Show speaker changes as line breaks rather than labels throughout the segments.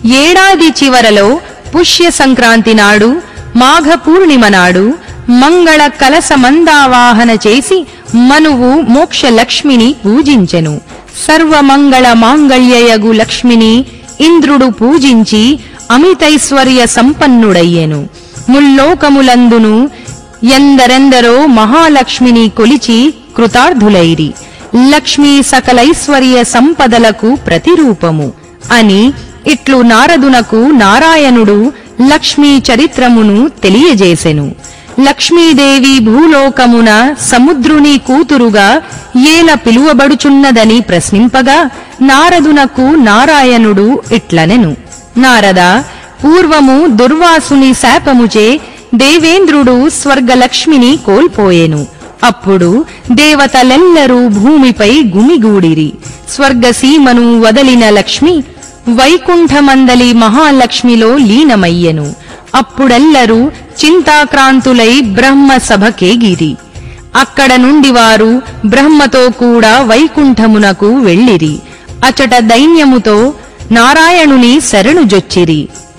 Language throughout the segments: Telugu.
ఏడాది చివరలో పుష్య సంక్రాంతి నాడు మాఘ పూర్ణిమ నాడు మంగళ కలస మందావాహన చేసి మనువు మోక్ష లక్ష్మిని పూజించెను సర్వమంగళ మాంగళ్యయగు లక్ష్మిని ఇంద్రుడు పూజించి అమితైశ్వర్య సంపన్నుడయ్యెను ముల్లోకములందును ఎందరెందరో మహాలక్ష్మిని కొలిచి కృతార్థులైరి లక్ష్మీ సకలైశ్వర్య సంపదలకు ప్రతిరూపము అని ఇట్లు నారదునకు నారాయణుడు లక్ష్మీ చరిత్రమును తెలియజేసెను లక్ష్మీదేవి భూలోకమున సముద్రుని కూతురుగా ఏల పిలువబడుచున్నదని ప్రశ్నింపగా నారదునకు నారాయణుడు ఇట్లనెను నారద పూర్వము దుర్వాసుని శాపముచే దేవేంద్రుడు స్వర్గలక్ష్మిని కోల్పోయెను అప్పుడు దేవతలెల్లరూ భూమిపై గుమిగూడిరి స్వర్గసీమను వదలిన లక్ష్మి వైకుంఠమందలి మహాలక్ష్మిలో లీనమయ్యెను అప్పుడెల్లరూ చింతాక్రాంతులై బ్రహ్మ సభకేగిరి అక్కడ నుండి వారు బ్రహ్మతో కూడా వైకుంఠమునకు వెళ్ళిరి అచట దైన్యముతో నారాయణుని శరణుజొచ్చిరి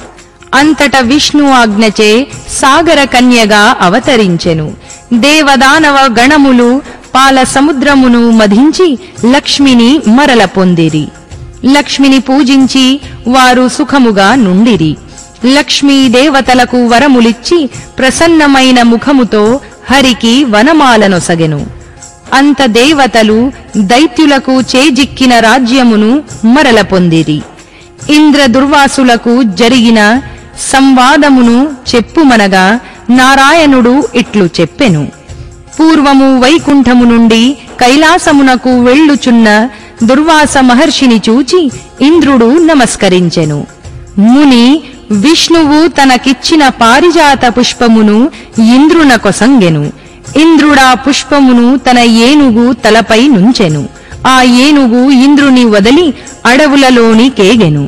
అంతట విష్ణు ఆజ్ఞచే సాగర కన్యగా అవతరించెను దేవదానవ గణములు పాల సముద్రమును మధించి లక్ష్మిని మరల పొందిరి లక్ష్మిని పూజించి వారు సుఖముగా నుండిరి లక్ష్మీ దేవతలకు వరములిచ్చి ప్రసన్నమైన ముఖముతో హరికి వనమాలనొసగెను అంత దేవతలు దైత్యులకు చేజిక్కిన రాజ్యమును మరల పొందిరి ఇంద్ర దుర్వాసులకు జరిగిన సంవాదమును చెప్పుమనగా నారాయణుడు ఇట్లు చెప్పెను పూర్వము వైకుంఠము నుండి కైలాసమునకు వెళ్ళుచున్న దుర్వాస మహర్షిని చూచి ఇంద్రుడు నమస్కరించెను ముని విష్ణువు తనకిచ్చిన పారిజాత పుష్పమును ఇంద్రునకొసంగెను ఇంద్రుడా పుష్పమును తన ఏనుగు తలపై నుంచెను ఆ ఏనుగు ఇంద్రుని వదిలి అడవులలోని కేగెను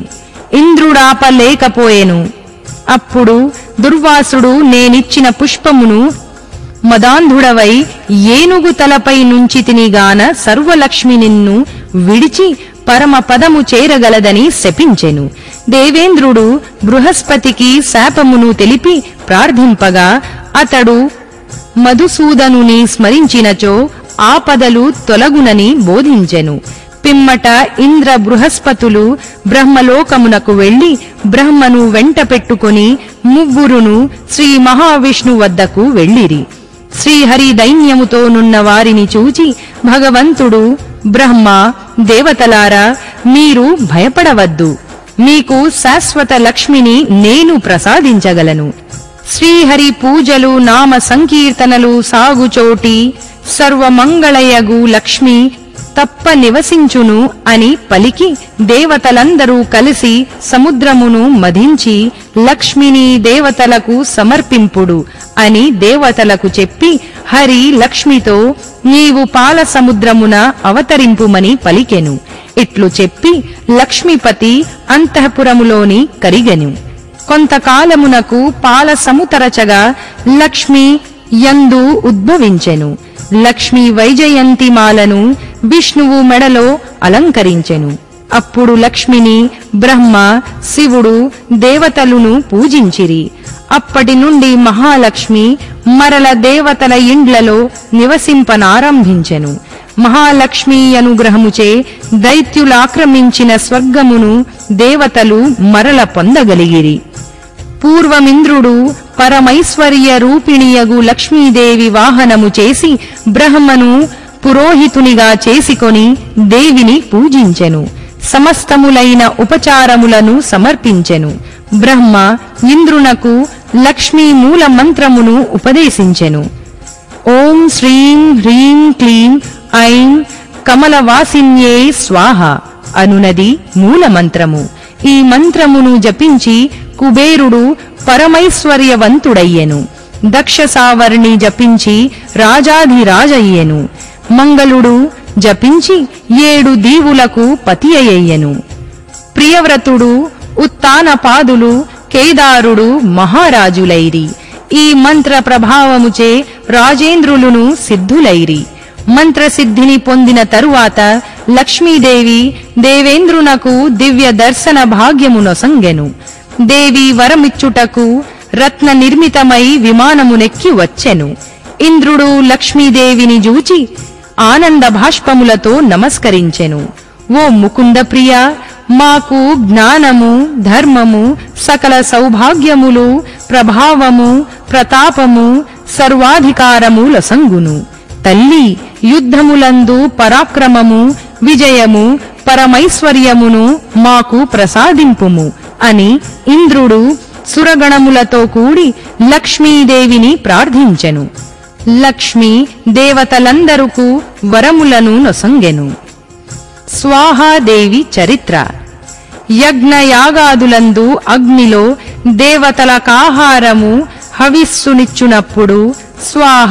ఇంద్రుడాపలేకపోయెను అప్పుడు దుర్వాసుడు నేనిచ్చిన పుష్పమును మదాంధుడవై ఏనుగు తలపై నుంచి తినిగాన సర్వలక్ష్మి నిన్ను విడిచి పరమ పదము చేరగలదని శపించెను దేవేంద్రుడు బృహస్పతికి శాపమును తెలిపి ప్రార్థింపగా అతడు మధుసూదనుని స్మరించినచో ఆపదలు తొలగునని బోధించెను పిమ్మట ఇంద్ర బృహస్పతులు బ్రహ్మలోకమునకు వెళ్లి బ్రహ్మను వెంట పెట్టుకుని ముగ్గురును శ్రీ మహావిష్ణు వద్దకు వెళ్ళిరి శ్రీహరి దైన్యముతో నున్న వారిని చూచి భగవంతుడు బ్రహ్మ దేవతలారా మీరు భయపడవద్దు మీకు శాశ్వత లక్ష్మిని నేను ప్రసాదించగలను శ్రీహరి పూజలు నామ సంకీర్తనలు సాగుచోటి సర్వమంగళయగు లక్ష్మి తప్ప నివసించును అని పలికి దేవతలందరూ కలిసి సముద్రమును మధించి లక్ష్మిని దేవతలకు సమర్పింపుడు అని దేవతలకు చెప్పి హరి లక్ష్మితో నీవు పాల సముద్రమున అవతరింపుమని పలికెను ఇట్లు చెప్పి లక్ష్మీపతి అంతఃపురములోని కరిగెను కొంతకాలమునకు పాల సముతరచగా లక్ష్మి యందు ఉద్భవించెను లక్ష్మి వైజయంతిమాలను విష్ణువు మెడలో అలంకరించెను అప్పుడు లక్ష్మిని బ్రహ్మ శివుడు దేవతలును పూజించిరి అప్పటి నుండి మహాలక్ష్మి మరల దేవతల ఇండ్లలో నివసింపనారంభించెను మహాలక్ష్మి అనుగ్రహముచే దైత్యులాక్రమించిన స్వర్గమును దేవతలు మరల పొందగలిగిరి పూర్వమింద్రుడు పరమైశ్వర్య రూపిణియగు లక్ష్మీదేవి వాహనము చేసి బ్రహ్మను పురోహితునిగా చేసుకొని దేవిని పూజించెను సమస్తములైన ఉపచారములను సమర్పించెను బ్రహ్మ ఇంద్రునకు లక్ష్మీ మూల మంత్రమును ఉపదేశించెను ఓం శ్రీం హ్రీం క్లీం ఐం కమలవాసిన్యే స్వాహ అనునది మూల మంత్రము ఈ మంత్రమును జపించి కుబేరుడు పరమైశ్వర్యవంతుడయ్యెను దక్ష సావర్ణి జపించి రాజాధిరాజయ్యెను మంగళుడు జపించి ఏడు దీవులకు పతి అయ్యెను ప్రియవ్రతుడు ఉత్తానపాదులు కేదారుడు మహారాజులైరి ఈ మంత్ర ప్రభావముచే రాజేంద్రులును సిద్ధులైరి మంత్రసిద్ధిని పొందిన తరువాత లక్ష్మీదేవి దేవేంద్రునకు దివ్య దర్శన భాగ్యమునొసంగెను దేవి వరమిచ్చుటకు రత్న నిర్మితమై విమానమునెక్కి వచ్చెను ఇంద్రుడు లక్ష్మీదేవిని జూచి ఆనంద భాష్పములతో నమస్కరించెను ఓ ముకుంద ప్రియ మాకు జ్ఞానము ధర్మము సకల సౌభాగ్యములు ప్రభావము ప్రతాపము సర్వాధికారము లసంగును తల్లి యుద్ధములందు పరాక్రమము విజయము పరమైశ్వర్యమును మాకు ప్రసాదింపుము అని ఇంద్రుడు సురగణములతో కూడి లక్ష్మీదేవిని ప్రార్థించెను లక్ష్మి దేవతలందరకు వరములను నొసంగెను స్వాహాదేవి చరిత్ర యజ్ఞయాగాదులందు అగ్నిలో దేవతలకాహారము హవిస్సునిచ్చునప్పుడు స్వాహ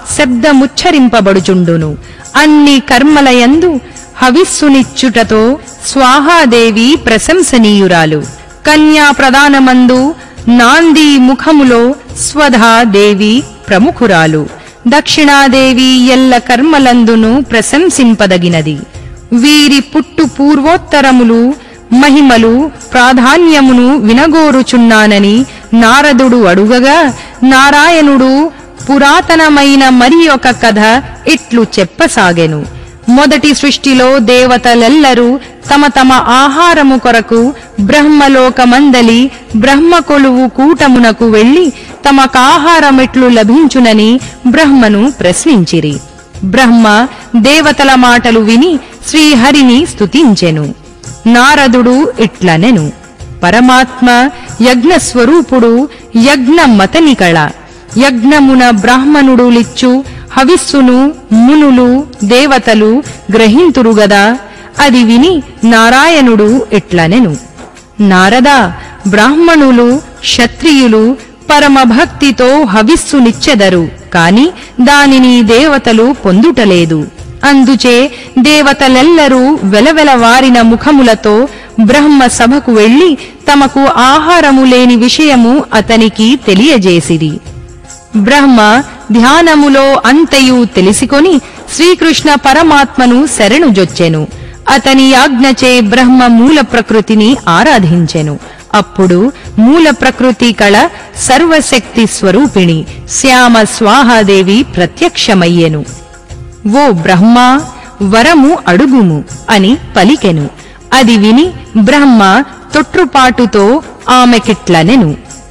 శబ్దముచ్చరింపబడుచుండును అన్ని కర్మలయందు హవిస్సునిచ్చుటతో స్వాహాదేవి ప్రశంసనీయురాలు కన్యా ప్రదానమందు నాంది ముఖములో స్వధాదేవి ప్రముఖురాలు దక్షిణాదేవి ఎల్ల కర్మలందును ప్రశంసింపదగినది వీరి పుట్టు పూర్వోత్తరములు మహిమలు ప్రాధాన్యమును వినగోరుచున్నానని నారదుడు అడుగగా నారాయణుడు పురాతనమైన మరి ఒక కథ ఇట్లు చెప్పసాగెను మొదటి సృష్టిలో దేవతలెల్లరూ తమ తమ ఆహారము కొరకు బ్రహ్మలోకమందలి బ్రహ్మ కొలువు కూటమునకు వెళ్లి తమకాహారమెట్లు లభించునని బ్రహ్మను ప్రశ్నించిరి బ్రహ్మ దేవతల మాటలు విని శ్రీహరిని స్తుతించెను నారదుడు ఇట్లనెను పరమాత్మ యజ్ఞ స్వరూపుడు యజ్ఞ మతనికళ యజ్ఞమున బ్రాహ్మణుడు లిచ్చు హవిస్సును మునులు దేవతలు గ్రహింతురుగదా అది విని నారాయణుడు ఇట్లనెను నారదా బ్రాహ్మణులు క్షత్రియులు పరమభక్తితో హవిస్సునిచ్చెదరు కాని దానిని దేవతలు పొందుటలేదు అందుచే దేవతలెల్లరూ వెలవెలవారిన ముఖములతో బ్రహ్మ సభకు వెళ్లి తమకు ఆహారము లేని విషయము అతనికి తెలియజేసిరి బ్రహ్మ ధ్యానములో అంతయు తెలిసికొని శ్రీకృష్ణ పరమాత్మను శరణుజొచ్చెను అతని ఆజ్ఞచే బ్రహ్మ మూల ప్రకృతిని ఆరాధించెను అప్పుడు మూల ప్రకృతి కళ సర్వశక్తి స్వరూపిణి శ్యామ స్వాహాదేవి ప్రత్యక్షమయ్యెను ఓ బ్రహ్మ వరము అడుగుము అని పలికెను అది విని బ్రహ్మ తొట్రుపాటుతో ఆమెకిట్లనెను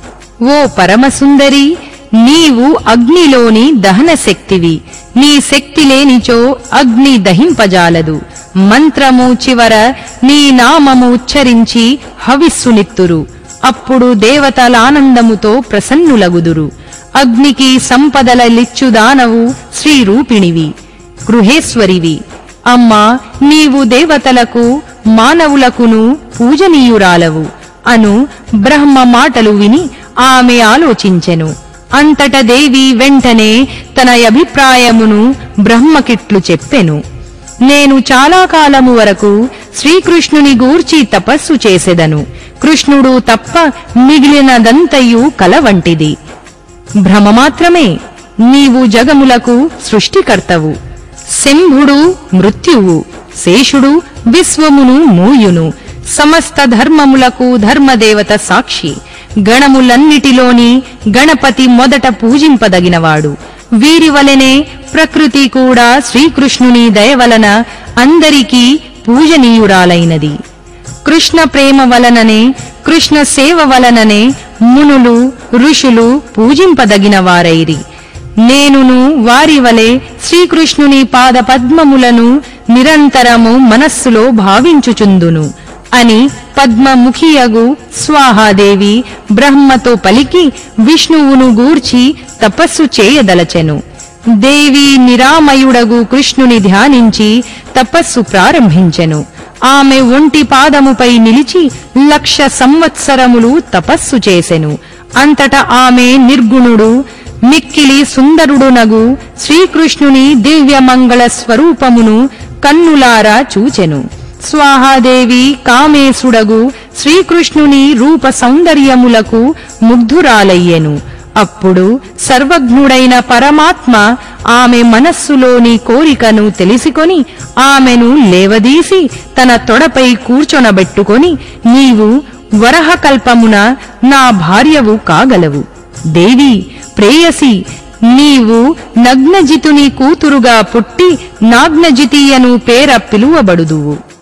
ఓ పరమసుందరి నీవు అగ్నిలోని దహన శక్తివి నీ శక్తి లేనిచో అగ్ని దహింపజాలదు మంత్రము చివర నీ నామము ఉచ్చరించి హవిస్సునిత్తురు అప్పుడు దేవతలానందముతో ప్రసన్నులగుదురు అగ్నికి సంపదలలిచ్చు దానవు శ్రీరూపిణివి గృహేశ్వరివి అమ్మా నీవు దేవతలకు మానవులకును పూజనీయురాలవు అను బ్రహ్మ మాటలు విని ఆమె ఆలోచించెను అంతట దేవి వెంటనే తన అభిప్రాయమును బ్రహ్మకిట్లు చెప్పెను నేను చాలా కాలము వరకు శ్రీకృష్ణుని గూర్చి తపస్సు చేసెదను కృష్ణుడు తప్ప మిగిలినదంతయు కల వంటిది భ్రమ మాత్రమే నీవు జగములకు సృష్టికర్తవు శంభుడు మృత్యువు శేషుడు విశ్వమును మూయును సమస్త ధర్మములకు ధర్మదేవత సాక్షి గణములన్నిటిలోని గణపతి మొదట పూజింపదగినవాడు వీరి వలెనే ప్రకృతి కూడా శ్రీకృష్ణుని దయ వలన అందరికీ పూజనీయురాలైనది కృష్ణ ప్రేమ వలననే కృష్ణ సేవ వలననే మునులు ఋషులు పూజింపదగిన వారైరి నేనును వారి వలె శ్రీకృష్ణుని పాద పద్మములను నిరంతరము మనస్సులో భావించుచుందును అని పద్మముఖియగు స్వాహాదేవి బ్రహ్మతో పలికి విష్ణువును గూర్చి తపస్సు చేయదలచెను దేవి నిరామయుడగు కృష్ణుని ధ్యానించి తపస్సు ప్రారంభించెను ఆమె ఒంటి పాదముపై నిలిచి లక్ష సంవత్సరములు తపస్సు చేసెను అంతట ఆమె నిర్గుణుడు మిక్కిలి సుందరుడునగు శ్రీకృష్ణుని దివ్యమంగళ స్వరూపమును కన్నులారా చూచెను స్వాహాదేవి కామేశుడగు శ్రీకృష్ణుని రూప సౌందర్యములకు ముగ్ధురాలయ్యెను అప్పుడు సర్వజ్ఞుడైన పరమాత్మ ఆమె మనస్సులోని కోరికను తెలిసికొని ఆమెను లేవదీసి తన తొడపై కూర్చొనబెట్టుకొని నీవు వరహకల్పమున నా భార్యవు కాగలవు దేవి ప్రేయసి నీవు నగ్నజితుని కూతురుగా పుట్టి నాగ్నజితి అను పేర పిలువబడుదువు